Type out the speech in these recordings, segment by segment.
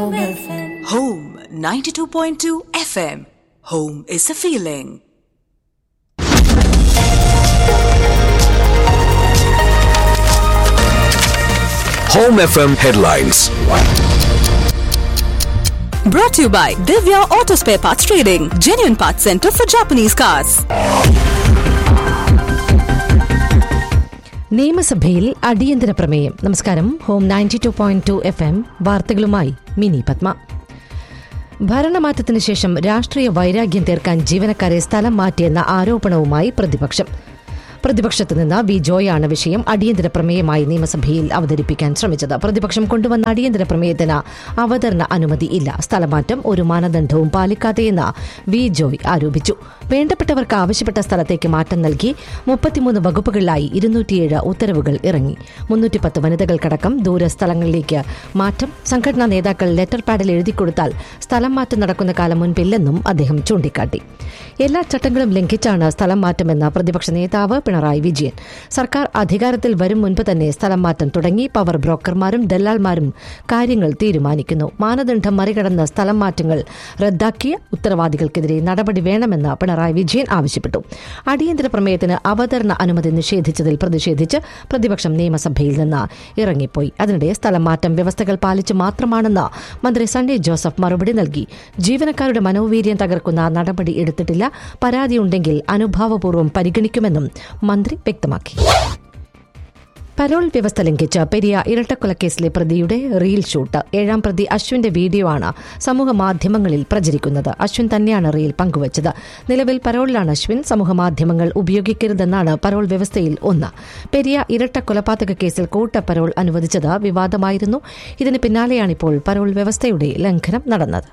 Home 92.2 FM. Home is a feeling. Home FM headlines. Brought to you by Divya Auto Spare Parts Trading, genuine parts center for Japanese cars. നിയമസഭയിൽ അടിയന്തര പ്രമേയം നമസ്കാരം home ninety two point two F M വാർത്തകളുമായി മിനി പത്മ ഭരണമാറ്റത്തിന് ശേഷം രാഷ്ട്രീയ വൈരാഗ്യം തീർക്കാൻ ജീവനക്കാരെ സ്ഥലം മാറ്റിയെന്ന ആരോപണവുമായി പ്രതിപക്ഷം പ്രതിപക്ഷത്ത് നിന്ന് വി ജോയാണ് വിഷയം അടിയന്തര പ്രമേയമായി നിയമസഭയിൽ അവതരിപ്പിക്കാൻ ശ്രമിച്ചത് പ്രതിപക്ഷം കൊണ്ടുവന്ന അടിയന്തര പ്രമേയത്തിന് അവതരണ അനുമതി ഇല്ല സ്ഥലമാറ്റം ഒരു മാനദണ്ഡവും പാലിക്കാതെയെന്ന് വി ജോയ് ആരോപിച്ചു വേണ്ടപ്പെട്ടവർക്ക് ആവശ്യപ്പെട്ട സ്ഥലത്തേക്ക് മാറ്റം നൽകി മുപ്പത്തിമൂന്ന് വകുപ്പുകളിലായി ഇരുന്നൂറ്റിയേഴ് ഉത്തരവുകൾ ഇറങ്ങി മുന്നൂറ്റിപ്പത്ത് വനിതകൾക്കടക്കം ദൂരസ്ഥലങ്ങളിലേക്ക് മാറ്റം സംഘടനാ നേതാക്കൾ ലെറ്റർ പാഡിൽ എഴുതി കൊടുത്താൽ സ്ഥലം മാറ്റം നടക്കുന്ന കാലം മുൻപില്ലെന്നും അദ്ദേഹം ചൂണ്ടിക്കാട്ടി എല്ലാ ചട്ടങ്ങളും ലംഘിച്ചാണ് സ്ഥലം മാറ്റമെന്ന പ്രതിപക്ഷ നേതാവ് പിണറായി വിജയൻ സർക്കാർ അധികാരത്തിൽ വരും മുൻപ് തന്നെ സ്ഥലം മാറ്റം തുടങ്ങി പവർ ബ്രോക്കർമാരും ദല്ലാൽമാരും കാര്യങ്ങൾ തീരുമാനിക്കുന്നു മാനദണ്ഡം മറികടന്ന് സ്ഥലം മാറ്റങ്ങൾ റദ്ദാക്കിയ ഉത്തരവാദികൾക്കെതിരെ നടപടി വേണമെന്ന് പിണറായി വിജയൻ ആവശ്യപ്പെട്ടു അടിയന്തര പ്രമേയത്തിന് അവതരണ അനുമതി നിഷേധിച്ചതിൽ പ്രതിഷേധിച്ച് പ്രതിപക്ഷം നിയമസഭയിൽ നിന്ന് ഇറങ്ങിപ്പോയി അതിനിടെ സ്ഥലം മാറ്റം വ്യവസ്ഥകൾ പാലിച്ച് മാത്രമാണെന്ന് മന്ത്രി സണ്ണി ജോസഫ് മറുപടി നൽകി ജീവനക്കാരുടെ മനോവീര്യം തകർക്കുന്ന നടപടി എടുത്തിട്ടില്ല പരാതിയുണ്ടെങ്കിൽ അനുഭാവപൂർവ്വം പരിഗണിക്കുമെന്നും മന്ത്രി വ്യക്തമാക്കി പരോൾ വ്യവസ്ഥ ലംഘിച്ച് പെരിയ ഇരട്ടക്കൊലക്കേസിലെ പ്രതിയുടെ റീൽ ഷൂട്ട് ഏഴാം പ്രതി അശ്വിന്റെ വീഡിയോ ആണ് സമൂഹ മാധ്യമങ്ങളിൽ പ്രചരിക്കുന്നത് അശ്വിൻ തന്നെയാണ് റീൽ പങ്കുവച്ചത് നിലവിൽ പരോളിലാണ് അശ്വിൻ സമൂഹ മാധ്യമങ്ങൾ ഉപയോഗിക്കരുതെന്നാണ് പരോൾ വ്യവസ്ഥയിൽ ഒന്ന് പെരിയ ഇരട്ട കൊലപാതക കേസിൽ കൂട്ട പരോൾ അനുവദിച്ചത് വിവാദമായിരുന്നു ഇതിന് പിന്നാലെയാണിപ്പോൾ പരോൾ വ്യവസ്ഥയുടെ ലംഘനം നടന്നത്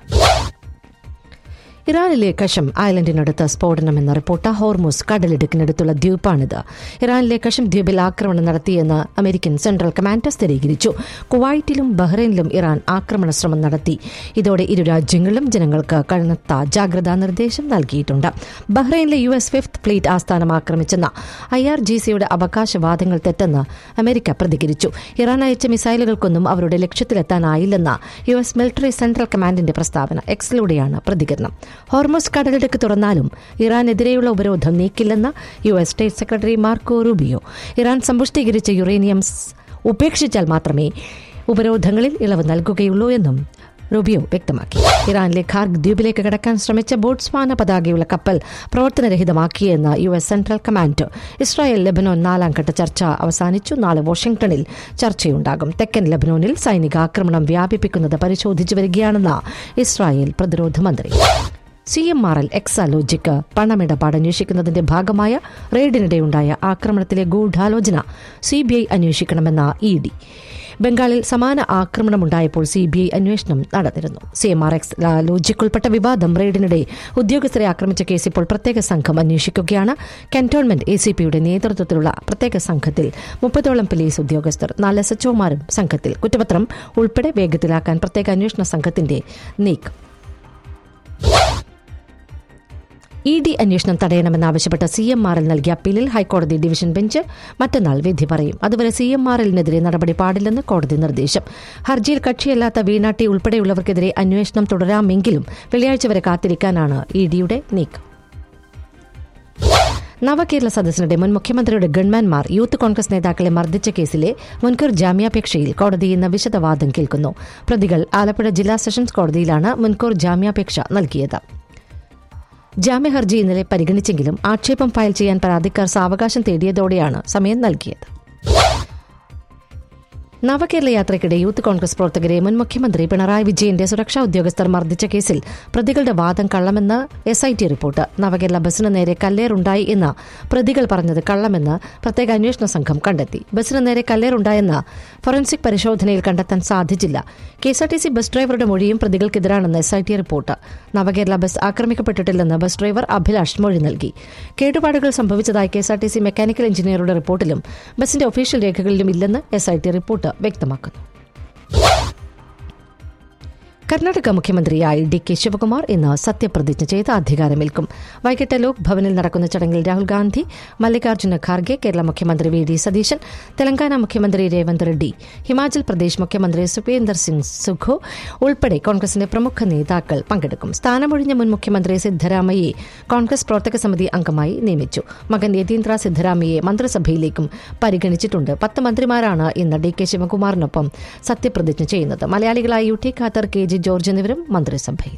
ഇറാനിലെ കഷം ഐലൻഡിനടുത്ത് സ്ഫോടനമെന്ന റിപ്പോർട്ട് ഹോർമോസ് കടലിടുക്കിനടുത്തുള്ള ദ്വീപാണിത് ഇറാനിലെ കഷം ദ്വീപിൽ ആക്രമണം നടത്തിയെന്ന് അമേരിക്കൻ സെൻട്രൽ കമാൻഡർ സ്ഥിരീകരിച്ചു കുവൈറ്റിലും ബഹ്റൈനിലും ഇറാൻ ആക്രമണ ശ്രമം നടത്തി ഇതോടെ ഇരു രാജ്യങ്ങളിലും ജനങ്ങൾക്ക് കനത്ത ജാഗ്രതാ നിർദ്ദേശം നൽകിയിട്ടുണ്ട് ബഹ്റൈനിലെ യു എസ് ഫിഫ്ത് ഫ്ലീറ്റ് ആസ്ഥാനം ആക്രമിച്ചെന്ന ഐ ആർ ജി സിയുടെ അവകാശവാദങ്ങൾ തെറ്റെന്ന് അമേരിക്ക പ്രതികരിച്ചു ഇറാൻ അയച്ച മിസൈലുകൾക്കൊന്നും അവരുടെ ലക്ഷ്യത്തിലെത്താനായില്ലെന്ന യു എസ് മിലിറ്ററി സെൻട്രൽ കമാൻഡിന്റെ പ്രസ്താവന എക്സിലൂടെയാണ് പ്രതികരണം ഹോർമോസ് കടലിടുക്ക് തുറന്നാലും ഇറാനെതിരെയുള്ള ഉപരോധം നീക്കില്ലെന്ന് U S state secretary Marco Rubio Iran സമ്പുഷ്ടീകരിച്ച യുറേനിയം സ് ഉപേക്ഷിച്ചാൽ മാത്രമേ ഉപരോധങ്ങളിൽ ഇളവ് നൽകുകയുള്ളൂ എന്നും റൂബിയോ വ്യക്തമാക്കി ഇറാനിലെ ഖാർഗ് ദ്വീപിലേക്ക് കടക്കാൻ ശ്രമിച്ച ബോട്സ്വാന പതാകയുള്ള കപ്പൽ പ്രവർത്തനരഹിതമാക്കിയെന്ന് U S central command Israel Lebanon നാലാം ഘട്ട ചർച്ച അവസാനിച്ചു നാളെ വാഷിംഗ്ടണിൽ ചർച്ചയുണ്ടാകും തെക്കൻ ലബനോനിൽ സൈനിക ആക്രമണം വ്യാപിപ്പിക്കുന്നത് പരിശോധിച്ചു വരികയാണെന്ന് ഇസ്രായേൽ പ്രതിരോധ മന്ത്രി C M R L Exalogic പണമിടപാട് അന്വേഷിക്കുന്നതിന്റെ ഭാഗമായ റെയ്ഡിനിടെയുണ്ടായ ആക്രമണത്തിലെ ഗൂഢാലോചന സി ബി ഐ അന്വേഷിക്കണമെന്ന ഇ ഡി ബംഗാളിൽ സമാന ആക്രമണമുണ്ടായപ്പോൾ സി ബി ഐ അന്വേഷണം നടന്നിരുന്നു C M R Exalogic ഉൾപ്പെട്ട വിവാദം റെയ്ഡിനിടെ ഉദ്യോഗസ്ഥരെ ആക്രമിച്ച കേസ് ഇപ്പോൾ പ്രത്യേക സംഘം അന്വേഷിക്കുകയാണ് കന്റോൺമെന്റ് എ സി പിയുടെ നേതൃത്വത്തിലുള്ള പ്രത്യേക സംഘത്തിൽ മുപ്പതോളം പോലീസ് ഉദ്യോഗസ്ഥർ നാല് എസ് എച്ച്ഒമാരും സംഘത്തിൽ കുറ്റപത്രം ഉൾപ്പെടെ വേഗത്തിലാക്കാൻ പ്രത്യേക അന്വേഷണ സംഘത്തിന്റെ നീക്കം ഇ ഡി അന്വേഷണം തടയണമെന്നാവശ്യപ്പെട്ട സി എം ആർ എൽ നൽകിയ അപ്പീലിൽ ഹൈക്കോടതി ഡിവിഷൻ ബെഞ്ച് മറ്റന്നാൾ വിധി പറയും അതുവരെ സി എം ആർ എല്ലിനെതിരെ നടപടി പാടില്ലെന്ന് കോടതി നിർദ്ദേശം ഹർജിയിൽ കക്ഷിയല്ലാത്ത വീണാട്ടി ഉൾപ്പെടെയുള്ളവർക്കെതിരെ അന്വേഷണം തുടരാമെങ്കിലും വെള്ളിയാഴ്ച വരെ കാത്തിരിക്കാനാണ് ഇ ഡിയുടെ നീക്കം നവകേരള സദസ്സിനിടെ മുൻ മുഖ്യമന്ത്രിയുടെ ഗൺമാൻമാർ യൂത്ത് കോൺഗ്രസ് നേതാക്കളെ മർദ്ദിച്ച കേസിലെ മുൻകൂർ ജാമ്യാപേക്ഷയിൽ കോടതി ഇന്ന് വിശദവാദം കേൾക്കുന്നു പ്രതികൾ ആലപ്പുഴ ജില്ലാ സെഷൻസ് കോടതിയിലാണ് മുൻകൂർ ജാമ്യാപേക്ഷ നൽകിയത് ജാമ്യഹർജി ഇന്നലെ പരിഗണിച്ചെങ്കിലും ആക്ഷേപം ഫയൽ ചെയ്യാൻ പരാതിക്കാർ സാവകാശം തേടിയതോടെയാണ് സമയം നൽകിയത് നവകേരള യാത്രയ്ക്കിടെ യൂത്ത് കോൺഗ്രസ് പ്രവർത്തകരെ മുൻ മുഖ്യമന്ത്രി പിണറായി വിജയന്റെ സുരക്ഷാ ഉദ്യോഗസ്ഥർ മർദ്ദിച്ച കേസിൽ പ്രതികളുടെ വാദം കള്ളമെന്ന് S I T report Navakerala ബസിന് നേരെ കല്ലേറുണ്ടായി എന്ന് പ്രതികൾ പറഞ്ഞത് കള്ളമെന്ന് പ്രത്യേക അന്വേഷണ സംഘം കണ്ടെത്തി ബസിന് നേരെ കല്ലേറുണ്ടായെന്ന് ഫോറൻസിക് പരിശോധനയിൽ കണ്ടെത്താൻ സാധിച്ചില്ല K S R T C bus ഡ്രൈവറുടെ മൊഴിയും പ്രതികൾക്കെതിരാണെന്ന് S I T report Navakerala bus ആക്രമിക്കപ്പെട്ടിട്ടില്ലെന്ന് ബസ് ഡ്രൈവർ അഭിലാഷ് മൊഴി നൽകി കേടുപാടുകൾ സംഭവിച്ചതായി K S R T C mechanical എഞ്ചിനീയറുടെ റിപ്പോർട്ടിലും ബസിന്റെ ഒഫീഷ്യൽ രേഖകളിലും ഇല്ലെന്ന് എസ് ഐ ടി റിപ്പോർട്ട് വ്യക്തമാക്കുന്നു കർണാടക മുഖ്യമന്ത്രിയായി ഡി കെ ശിവകുമാർ ഇന്ന് സത്യപ്രതിജ്ഞ ചെയ്ത് അധികാരമേൽക്കും വൈകിട്ട് ലോക് ഭവനിൽ നടക്കുന്ന ചടങ്ങിൽ രാഹുൽ ഗാന്ധി മല്ലികാർജ്ജുന ഖാർഗെ കേരള മുഖ്യമന്ത്രി വി ഡി സതീശൻ തെലങ്കാന മുഖ്യമന്ത്രി രേവന്ത് റെഡ്ഡി ഹിമാചൽ പ്രദേശ് മുഖ്യമന്ത്രി സുഖേന്ദർ സിംഗ് സുഖോ ഉൾപ്പെടെ കോൺഗ്രസിന്റെ പ്രമുഖ നേതാക്കൾ പങ്കെടുക്കും സ്ഥാനമൊഴിഞ്ഞ മുൻ മുഖ്യമന്ത്രി സിദ്ധരാമയ്യെ കോൺഗ്രസ് പ്രവർത്തക സമിതി അംഗമായി നിയമിച്ചു മകൻ യതീന്ദ്ര സിദ്ധരാമയ്യെ മന്ത്രിസഭയിലേക്കും പരിഗണിച്ചിട്ടുണ്ട് പത്ത് മന്ത്രിമാരാണ് ഇന്ന് ഡി കെ ശിവകുമാറിനൊപ്പം സത്യപ്രതിജ്ഞ ചെയ്യുന്നത് മലയാളികളായ U T Khader K G George എന്നിവരും മന്ത്രിസഭയിൽ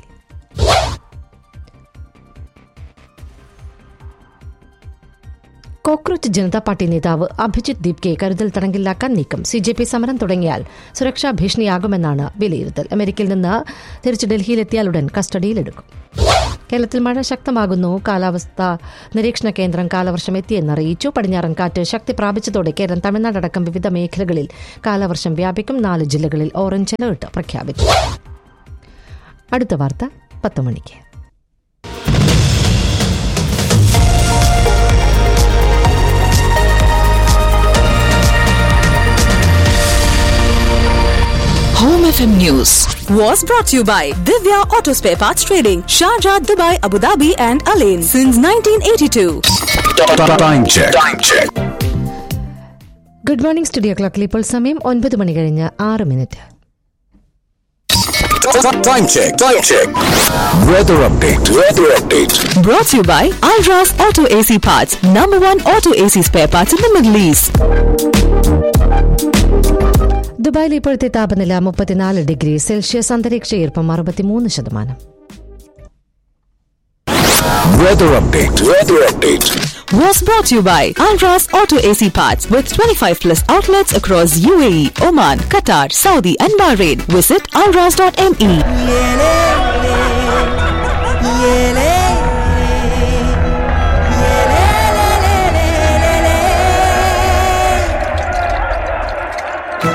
കോക്രോച്ച് ജനതാ പാർട്ടി നേതാവ് അഭിജിത് ദീപ്കെ കരുതൽ തടങ്കിലാക്കാൻ നീക്കം സി ജെ പി സമരം തുടങ്ങിയാൽ സുരക്ഷാ ഭീഷണിയാകുമെന്നാണ് വിലയിരുത്തൽ അമേരിക്കയിൽ നിന്ന് തിരിച്ച് ഡൽഹിയിലെത്തിയാലുടൻ കസ്റ്റഡിയിലെടുക്കും കേരളത്തിൽ മഴ ശക്തമാകുന്നു കാലാവസ്ഥ നിരീക്ഷണ കേന്ദ്രം കാലവർഷം എത്തിയെന്നറിയിച്ചു പടിഞ്ഞാറൻ കാറ്റ് ശക്തി പ്രാപിച്ചതോടെ കേരളം തമിഴ്നാട് അടക്കം വിവിധ മേഖലകളിൽ കാലവർഷം വ്യാപിക്കും നാല് ജില്ലകളിൽ ഓറഞ്ച് അലേർട്ട് പ്രഖ്യാപിച്ചു അടുത്ത വാർത്ത പത്ത് മണിക്ക് Home FM News was brought to you by Divya Auto Spare Parts Trading, Sharjah, Dubai, Abu Dhabi, and Alain since 1982. Time check. Time check. Good morning studio ക്ലോക്കിൽ ഇപ്പോൾ സമയം ഒൻപത് മണി കഴിഞ്ഞ് ആറ് minute Time check. Time check. Weather update. Weather update. Brought to you by Alras Auto AC Parts, number one auto AC spare parts in the Middle East. ദുബായിൽ ഇപ്പോഴത്തെ താപനില മുപ്പത്തിനാല് ഡിഗ്രി സെൽഷ്യസ് അന്തരീക്ഷ ഈർപ്പം അറുപത്തിമൂന്ന് ശതമാനം Weather update. Weather update. Was brought to you by Alras Auto AC Parts with 25 plus outlets across UAE, Oman, Qatar, Saudi, and Bahrain. Visit alras.me.